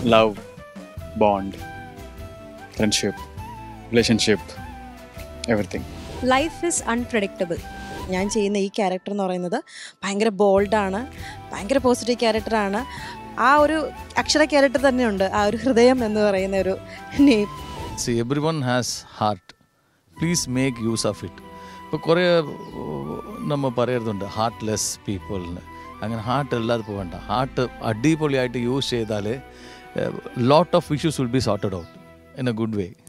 love, bond, friendship, relationship, everything. Life is unpredictable ഞാൻ ചെയ്യുന്ന ഈ ക്യാരക്ടർ എന്ന് പറയുന്നത് ഭയങ്കര ബോൾഡാണ് ഭയങ്കര പോസിറ്റീവ് ക്യാരക്ടറാണ് ആ ഒരു അക്ഷര ക്യാരക്ടർ തന്നെയുണ്ട് ആ ഒരു ഹൃദയം എന്ന് പറയുന്ന ഒരു name see everyone has heart please make use of it ഇപ്പോൾ കുറേ നമ്മൾ പറയുന്നുണ്ട് ഹാർട്ട്ലെസ് പീപ്പിളിന് അങ്ങനെ ഹാർട്ട് അല്ലാതെ പോകണ്ട ഹാർട്ട് അടിപൊളിയായിട്ട് യൂസ് ചെയ്താൽ lot of issues will be sorted out in a good way